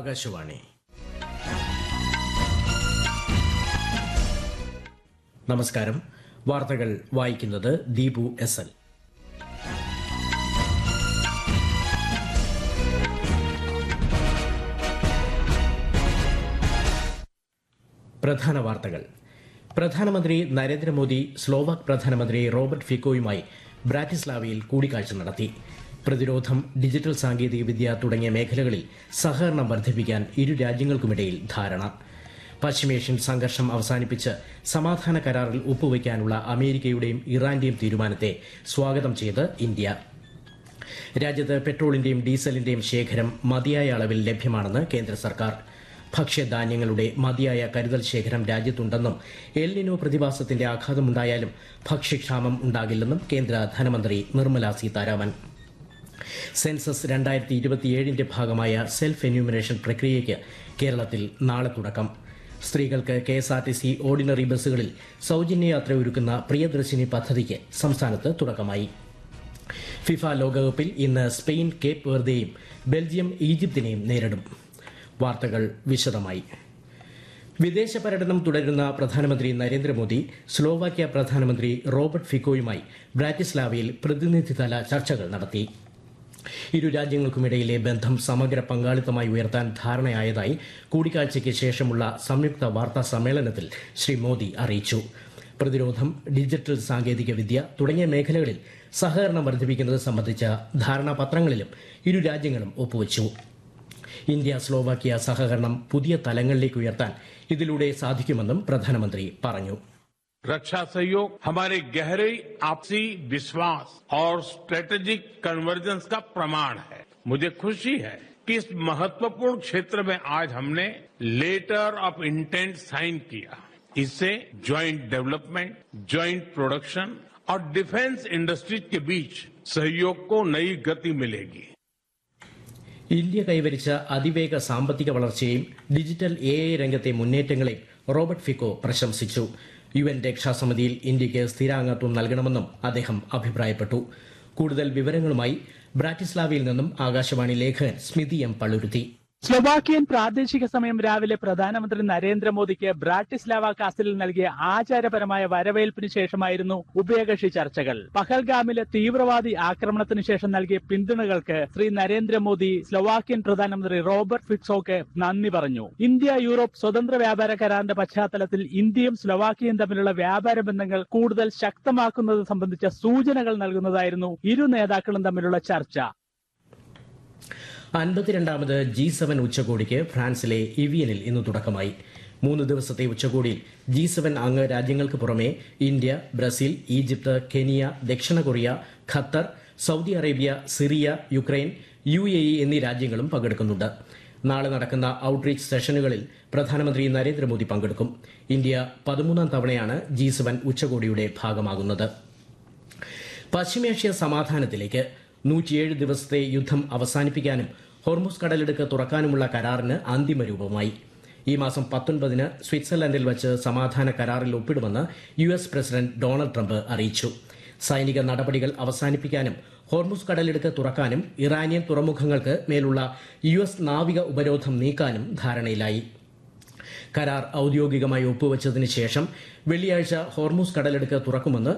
ആകാശവാണി നമസ്കാരം വാർത്തകൾ വായിക്കുന്നത് ദീപു എസ് എൽ പ്രധാന വാർത്തകൾ പ്രധാനമന്ത്രി നരേന്ദ്രമോദി സ്ലോവാക് പ്രധാനമന്ത്രി റോബർട്ട് ഫിക്കോയുമായി ബ്രാറ്റിസ്ലാവയിൽ കൂടിക്കാഴ്ച നടത്തി പ്രതിരോധം ഡിജിറ്റൽ സാങ്കേതികവിദ്യ തുടങ്ങിയ മേഖലകളിൽ സഹകരണം വർദ്ധിപ്പിക്കാൻ ഇരു രാജ്യങ്ങൾക്കുമിടയിൽ ധാരണ പശ്ചിമേഷ്യൻ സംഘർഷം അവസാനിപ്പിച്ച് സമാധാന കരാറിൽ ഒപ്പുവയ്ക്കാനുള്ള അമേരിക്കയുടെയും ഇറാന്റെയും തീരുമാനത്തെ സ്വാഗതം ചെയ്ത് ഇന്ത്യ രാജ്യത്ത് പെട്രോളിന്റെയും ഡീസലിന്റെയും ശേഖരം മതിയായ അളവിൽ ലഭ്യമാണെന്ന് കേന്ദ്ര സർക്കാർ ഭക്ഷ്യധാന്യങ്ങളുടെ മതിയായ കരുതൽ ശേഖരം രാജ്യത്തുണ്ടെന്നും എൽനിനോ പ്രതിഭാസത്തിന്റെ ആഘാതമുണ്ടായാലും ഭക്ഷ്യക്ഷാമം ഉണ്ടാകില്ലെന്നും കേന്ദ്ര ധനമന്ത്രി നിർമ്മല സീതാരാമൻ സെൻസസ് രണ്ടായിരത്തി ഇരുപത്തിയേഴിന്റെ ഭാഗമായ സെൽഫ് എന്യൂമിനേഷൻ പ്രക്രിയയ്ക്ക് കേരളത്തിൽ നാളെ തുടക്കം സ്ത്രീകൾക്ക് K S R T C ordinary ബസ്സുകളിൽ സൌജന്യ യാത്ര ഒരുക്കുന്ന പ്രിയദർശിനി പദ്ധതിക്ക് സംസ്ഥാനത്ത് തുടക്കമായി ഫിഫ ലോകകപ്പിൽ ഇന്ന് സ്പെയിൻ കേപ്പ് വെർദെയും ബെൽജിയം ഈജിപ്തിനെയും നേരിടും വാർത്തകൾ വിശദമായി വിദേശ പര്യടനം തുടരുന്ന പ്രധാനമന്ത്രി നരേന്ദ്രമോദി സ്ലോവാക്യ പ്രധാനമന്ത്രി റോബർട്ട് ഫിക്കോയുമായി ബ്രാറ്റിസ്ലാവയിൽ പ്രതിനിധിതല ചർച്ചകൾ നടത്തി ഇരു രാജ്യങ്ങൾക്കുമിടയിലെ ബന്ധം സമഗ്ര പങ്കാളിത്തമായി ഉയർത്താൻ ധാരണയായതായി കൂടിക്കാഴ്ചയ്ക്ക് ശേഷമുള്ള സംയുക്ത വാർത്താ സമ്മേളനത്തിൽ ശ്രീ മോദി അറിയിച്ചു പ്രതിരോധം ഡിജിറ്റൽ സാങ്കേതിക വിദ്യ തുടങ്ങിയ മേഖലകളിൽ സഹകരണം വർദ്ധിപ്പിക്കുന്നത് സംബന്ധിച്ച ധാരണാപത്രങ്ങളിലും ഇരു രാജ്യങ്ങളും ഒപ്പുവച്ചു ഇന്ത്യ സ്ലോവാക്യ സഹകരണം പുതിയ തലങ്ങളിലേക്ക് ഉയർത്താൻ ഇതിലൂടെ സാധിക്കുമെന്നും പ്രധാനമന്ത്രി പറഞ്ഞു रक्षा सहयोग हमारे गहरे आपसी विश्वास और स्ट्रेटेजिक कन्वर्जेंस का प्रमाण है मुझे खुशी है कि इस महत्वपूर्ण क्षेत्र में आज हमने लेटर ऑफ इंटेंट साइन किया इससे ज्वाइंट डेवलपमेंट ज्वाइंट प्रोडक्शन और डिफेंस इंडस्ट्रीज के बीच सहयोग को नई गति मिलेगी ഇന്ത്യ കൈവരിച്ച അതിവേഗ സാമ്പത്തിക വളർച്ചയും ഡിജിറ്റൽ എ ഐ രംഗത്തെ മുന്നേറ്റങ്ങളെയും റോബർട്ട് ഫിക്കോ പ്രശംസിച്ചു യു എൻ രക്ഷാസമിതിയിൽ ഇന്ത്യയ്ക്ക് സ്ഥിരാംഗത്വം നൽകണമെന്നും അദ്ദേഹം അഭിപ്രായപ്പെട്ടു കൂടുതൽ വിവരങ്ങളുമായി ബ്രാറ്റിസ്ലാവയിൽ നിന്നും ആകാശവാണി ലേഖകൻ സ്മിതി എം പള്ളുരുത്തി സ്ലൊവാക്കിയൻ പ്രാദേശിക സമയം രാവിലെ പ്രധാനമന്ത്രി നരേന്ദ്രമോദിക്ക് ബ്രാറ്റിസ്ലാവ കാസിലിൽ നൽകിയ ആചാരപരമായ വരവേൽപ്പിന് ശേഷമായിരുന്നു ഉഭയകക്ഷി ചർച്ചകൾ പഹൽഗാമിലെ തീവ്രവാദി ആക്രമണത്തിന് ശേഷം നൽകിയ പിന്തുണകൾക്ക് ശ്രീ നരേന്ദ്രമോദി സ്ലൊവാക്കിയൻ പ്രധാനമന്ത്രി റോബർട്ട് ഫിക്സോക്ക് നന്ദി പറഞ്ഞു ഇന്ത്യ യൂറോപ്പ് സ്വതന്ത്ര വ്യാപാര കരാറിന്റെ പശ്ചാത്തലത്തിൽ ഇന്ത്യയും സ്ലൊവാക്കിയയും തമ്മിലുള്ള വ്യാപാര ബന്ധങ്ങൾ കൂടുതൽ ശക്തമാക്കുന്നത് സംബന്ധിച്ച സൂചനകൾ നൽകുന്നതായിരുന്നു ഇരു നേതാക്കളും തമ്മിലുള്ള ചർച്ച അൻപത്തിരണ്ടാമത് ജി സെവൻ ഉച്ചകോടിക്ക് ഫ്രാൻസിലെ ഇവിയനിൽ ഇന്ന് തുടക്കമായി മൂന്ന് ദിവസത്തെ ഉച്ചകോടിയിൽ ജി സെവൻ അംഗ രാജ്യങ്ങൾക്ക് പുറമെ ഇന്ത്യ ബ്രസീൽ ഈജിപ്ത് കെനിയ ദക്ഷിണ Korea Qatar Saudi Arabia Syria Ukraine U A E എന്നീ രാജ്യങ്ങളും പങ്കെടുക്കുന്നുണ്ട് നാളെ നടക്കുന്ന ഔട്ട്റീച്ച് സെഷനുകളിൽ പ്രധാനമന്ത്രി നരേന്ദ്രമോദി പങ്കെടുക്കും ഇന്ത്യ പതിമൂന്നാം തവണയാണ് ജി സെവൻ ഉച്ചകോടിയുടെ ഭാഗമാകുന്നത് പശ്ചിമേഷ്യ സമാധാനത്തിലേക്ക് നൂറ്റിയേഴ് ദിവസത്തെ യുദ്ധം അവസാനിപ്പിക്കാനും ഹോർമുസ് കടലിടുക്ക് തുറക്കാനുമുള്ള കരാറിന് അന്തിമ രൂപമായി ഈ മാസം പത്തൊൻപതിന് സ്വിറ്റ്സർലൻഡിൽ വച്ച് സമാധാന കരാറിൽ ഒപ്പിടുമെന്ന് U S president Donald Trump അറിയിച്ചു സൈനിക നടപടികൾ അവസാനിപ്പിക്കാനും ഹോർമുസ് കടലിടുക്ക് തുറക്കാനും ഇറാനിയൻ തുറമുഖങ്ങൾക്ക് മേലുള്ള യു എസ് നാവിക ഉപരോധം നീക്കാനും ധാരണയിലായി കരാർ ഔദ്യോഗികമായി ഒപ്പുവച്ചതിന് ശേഷം വെള്ളിയാഴ്ച ഹോർമുസ് കടലെടുക്ക് തുറക്കുമെന്ന്